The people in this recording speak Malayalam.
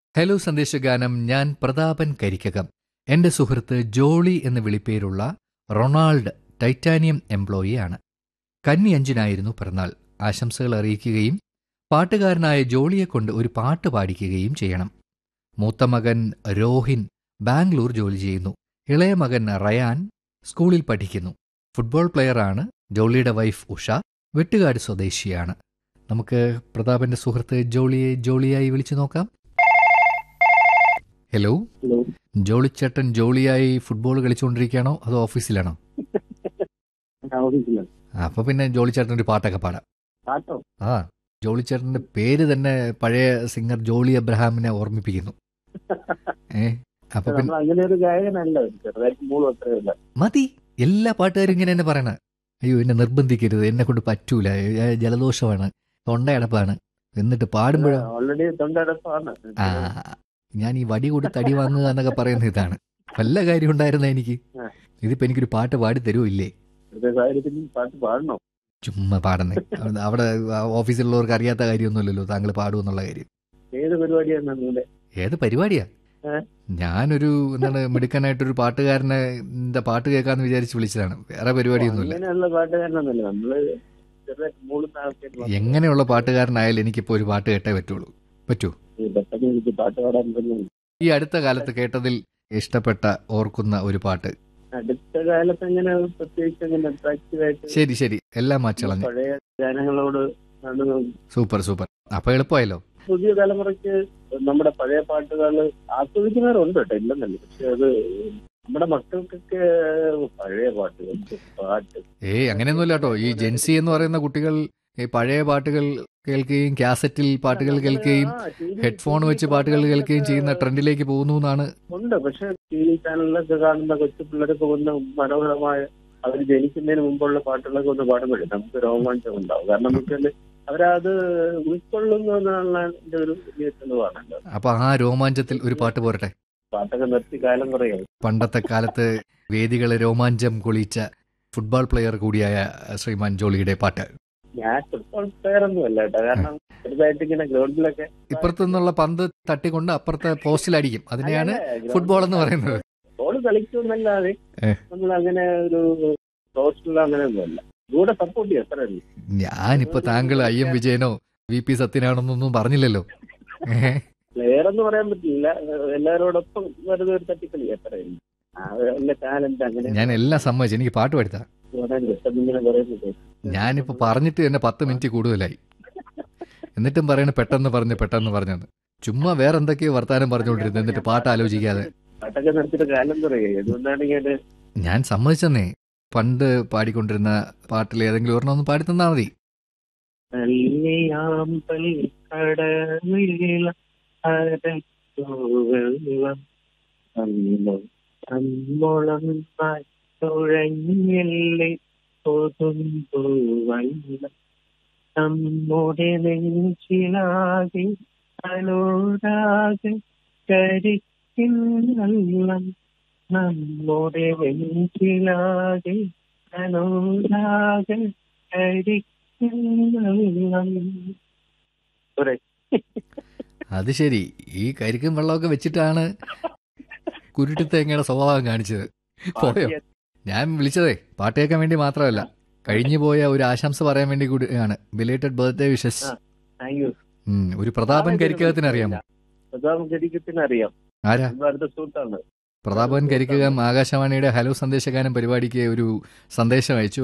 ഹലോ സന്ദേശഗാനം ഞാൻ പ്രതാപൻ കരിക്കകം എന്റെ സുഹൃത്ത് ജോളി എന്ന് വിളിപ്പേരുള്ള റൊണാൾഡ് ടൈറ്റാനിയം എംപ്ലോയിയാണ് കന്നി അഞ്ചിനായിരുന്നു പിറന്നാൾ ആശംസകൾ അറിയിക്കുകയും പാട്ടുകാരനായ ജോളിയെ കൊണ്ട് ഒരു പാട്ട് പാടിക്കുകയും ചെയ്യണം മൂത്ത മകൻ രോഹിൻ ബാംഗ്ലൂർ ജോലി ചെയ്യുന്നു ഇളയ മകൻ റയാൻ സ്കൂളിൽ പഠിക്കുന്നു ഫുട്ബോൾ പ്ലെയറാണ് ജോളിയുടെ വൈഫ് ഉഷ വെട്ടുകാട് സ്വദേശിയാണ് നമുക്ക് പ്രതാപന്റെ സുഹൃത്ത് ജോളിയെ ജോളിയായി വിളിച്ചു നോക്കാം ഹലോ ഹലോ ജോളിച്ചേട്ടൻ ജോളിയായി ഫുട്ബോൾ കളിച്ചുകൊണ്ടിരിക്കുകയാണോ അതോ ഓഫീസിലാണോ ഞാൻ ഓഫീസിലാണ് ആ, അപ്പൊ പിന്നെ ജോളിച്ചേട്ടൻ ഒരു പാട്ടൊക്കെ പാടാം പാട്ടോ ആ ജോളിച്ചേട്ടന്റെ പേര് തന്നെ പഴയ സിംഗർ ജോളി അബ്രഹാമിനെ ഓർമ്മിപ്പിക്കുന്നു ഏ അപ്പൊ പിന്നെ നമ്മൾ അങ്ങനെ ഒരു ഗായകനല്ല ചെറുതായിട്ട് മൂളും അത്രേ ഇല്ല മതി എല്ലാ പാട്ടുകാരും ഇങ്ങനെ തന്നെ പറയണ അയ്യോ എന്നെ നിർബന്ധിക്കരുത് എന്നെ കൊണ്ട് പറ്റൂല ഏ, ജലദോഷമാണ് തൊണ്ടയടപ്പാണ് എന്നിട്ട് പാടുമ്പോഴ ഓൾറെഡി തൊണ്ടടപ്പാണ് ആ ഞാൻ ഈ വടി കൊടുത്ത് അടി വാങ്ങുക എന്നൊക്കെ പറയുന്ന ഇതാണ് വല്ല കാര്യം ഉണ്ടായിരുന്ന എനിക്ക് ആ. ഇതിപ്പോ എനിക്കൊരു പാട്ട് പാടി തരുമോ ഇല്ലേ ഇപ്പോഴത്തെ സാഹചര്യത്തിൽ പാട്ട് പാടണോ ചുമ്മാ പാടുന്നേ അവിടെ- അവിടെ ആ ഓഫീസിലുള്ളവർക്ക് അറിയാത്ത കാര്യമൊന്നുമില്ലല്ലോ താങ്കൾ പാടുമെന്നുള്ള കാര്യം ഏത് പരിപാടിയാണ് നിങ്ങളുടെ ഏത് പരിപാടിയാ ഏ? ഞാനൊരു എന്താണ് മിടുക്കനായിട്ടൊരു പാട്ടുകാരനെ എന്താ പാട്ട് കേൾക്കാന്ന് വിചാരിച്ച് വിളിച്ചതാണ് വേറെ പരിപാടിയൊന്നുമില്ല അങ്ങനെയുള്ള പാട്ടുകാരനൊന്നുമില്ല നമ്മള് ചെറുതായിട്ട് മൂളുന്ന ആൾക്കാർ മാത്രം. എങ്ങനെയുള്ള പാട്ടുകാരനായാലും എനിക്കിപ്പോ ഒരു പാട്ട് കേട്ടേ പറ്റുള്ളൂ പറ്റൂ ഈ പെട്ടെന്ന് എനിക്ക് പാട്ട് പാടാൻ പറ്റുന്നു ഈ അടുത്ത കാലത്ത് കേട്ടതിൽ ഇഷ്ടപ്പെട്ട ഓർക്കുന്ന ഒരു പാട്ട് അടുത്ത കാലത്ത് അങ്ങനെ പ്രത്യേകിച്ച് അങ്ങനെ അട്രാക്റ്റീവ് ആയിട്ട് ശരി ശരി എല്ലാം മാച്ചളഞ്ഞു പഴയ ഗാനങ്ങളോട് ആണ് സൂപ്പർ സൂപ്പർ അപ്പൊ എളുപ്പമായല്ലോ പുതിയ തലമുറയ്ക്ക് നമ്മുടെ പഴയ പാട്ടുകൾ ആസ്വദിക്കുന്നവരുണ്ട് കേട്ടോ ഇല്ലെന്നല്ല പക്ഷെ അത് നമ്മുടെ മക്കൾക്കൊക്കെ പഴയ പാട്ടുകൾ പാട്ട് ഏയ് അങ്ങനെയൊന്നുമില്ല കേട്ടോ ഈ ജെൻസി എന്ന് പറയുന്ന കുട്ടികൾ ഈ പഴയ പാട്ടുകൾ കേൾക്കുകയും കാസറ്റിൽ പാട്ടുകൾ കേൾക്കുകയും ആ, TV ഹെഡ്ഫോൺ വെച്ച് പാട്ടുകൾ കേൾക്കുകയും ചെയ്യുന്ന ട്രെൻഡിലേക്ക് പോകുന്നു എന്നാണ് ഉണ്ട് പക്ഷെ ടി വി ചാനലിലൊക്കെ കാണുന്ന കൊച്ചു പിള്ളേരൊക്കെ ഒന്ന് മനോഹരമായ അവർ ജനിക്കുന്നതിന് മുമ്പുള്ള പാട്ടുകളൊക്കെ ഒന്ന് പാടുമ്പോഴേ നമുക്ക് രോമാഞ്ചം ഉണ്ടാവും കാരണം വെച്ചാൽ അവരത് ഉൾക്കൊള്ളുന്നു എന്നാണ് എന്റെ ഒരു വലിയ തെളിവാണല്ലോ അപ്പൊ ആ രോമാഞ്ചത്തിൽ ഒരു പാട്ട് പോരട്ടെ പാട്ടൊക്കെ നിർത്തി കാലം കുറയായി പണ്ടത്തെ കാലത്ത് വേദികളെ രോമാഞ്ചം കൊളിച്ച ഫുട്ബോൾ പ്ലെയർ കൂടിയായ ശ്രീമാൻ ജോളിയുടെ പാട്ട് ഞാൻ ഫുട്ബോൾ പ്ലെയർ ഒന്നും അല്ല കേട്ടോ കാരണം ചെറുതായിട്ട് ഇങ്ങനെ ഗ്രൗണ്ടിലൊക്കെ ഇപ്പുറത്തു നിന്നുള്ള പന്ത് തട്ടിക്കൊണ്ട് അപ്പുറത്തെ പോസ്റ്റിൽ അടിക്കും അതിനെയാണ് ഫുട്ബോൾ എന്ന് പറയുന്നത് ഫുട്ബോൾ കളിക്കുമെന്നല്ലാതെ ഏ. നമ്മൾ അങ്ങനെ ഒരു പോസ്റ്റിലോ അങ്ങനെ ഒന്നുമല്ല കൂടെ സപ്പോർട്ട് ചെയ്യും അത്ര ഞാനിപ്പോ താങ്കൾ ഐ എം വിജയനോ വി പി സത്യനാണെന്നൊന്നും പറഞ്ഞില്ലല്ലോ ഏഹ്. പ്ലെയർ എന്ന് പറയാൻ പറ്റില്ല എല്ലാവരോടൊപ്പം വെറുതെ ഒരു തട്ടിക്കളി അത്ര നല്ല ടാലന്റ് അങ്ങനെ ഞാൻ എല്ലാം സമ്മതിച്ചു എനിക്ക് പാട്ട് പഠിത്താ പറയാൻ പെട്ടെന്ന് ഇങ്ങനെ പറയുന്നത് ഞാനിപ്പോ പറഞ്ഞിട്ട് തന്നെ പത്ത് മിനിറ്റ് കൂടുതലായി എന്നിട്ടും പറയണ പെട്ടെന്ന് പറഞ്ഞ് പെട്ടെന്ന് പറഞ്ഞത് ചുമ്മാ വേറെ എന്തൊക്കെയോ വർത്താനം പറഞ്ഞുകൊണ്ടിരുന്നു എന്നിട്ട് പാട്ട് ആലോചിക്കാതെ പാട്ടൊക്കെ നിർത്തിയിട്ട് കാലം കുറയായി അതുകൊണ്ടാണ് ഇങ്ങനെ ഞാൻ സമ്മതിച്ചെന്നേ പണ്ട് പാടിക്കൊണ്ടിരുന്ന പാട്ടിൽ ഏതെങ്കിലും ഒരെണ്ണം ഒന്ന് പാടി തന്നാ മതി നല്ലിയാമ്പൽ കടവില അരച്ചോവെള്ളം അന്നോ അന്നോളം തുഴഞ്ഞില്ലേ പൊതുമ്പൂവെള്ളം നമ്മുടെ നെഞ്ചിലാകെ അനുരാഗ കരിക്കിന്നെല്ലാം നമ്മുടെ നെഞ്ചിലാകെ അനുരാഗ കരിക്കിന്നെല്ലാം ഒരേ അത് ശരി ഈ കരിക്കും വെള്ളമൊക്കെ വെച്ചിട്ടാണ് കുരുട്ടി തേങ്ങയുടെ സ്വഭാവം കാണിച്ചത് പോയോ ഞാൻ വിളിച്ചതേ പാട്ട് കേൾക്കാൻ വേണ്ടി മാത്രമല്ല കഴിഞ്ഞു പോയ ഒരു ആശംസ പറയാൻ വേണ്ടി കൂടിയാണ് belated birthday wishes thank you ഒരു പ്രതാപൻ കരിക്കകത്തിന് അറിയാമോ പ്രതാപം കരിക്കത്തിന് അറിയാം ആരാ നമ്മുടെ അടുത്ത സുഹൃത്താണ് പ്രതാപൻ കരിക്കകം ആകാശവാണിയുടെ ഹലോ സന്ദേശഗാനം പരിപാടിക്ക് ഒരു സന്ദേശം അയച്ചു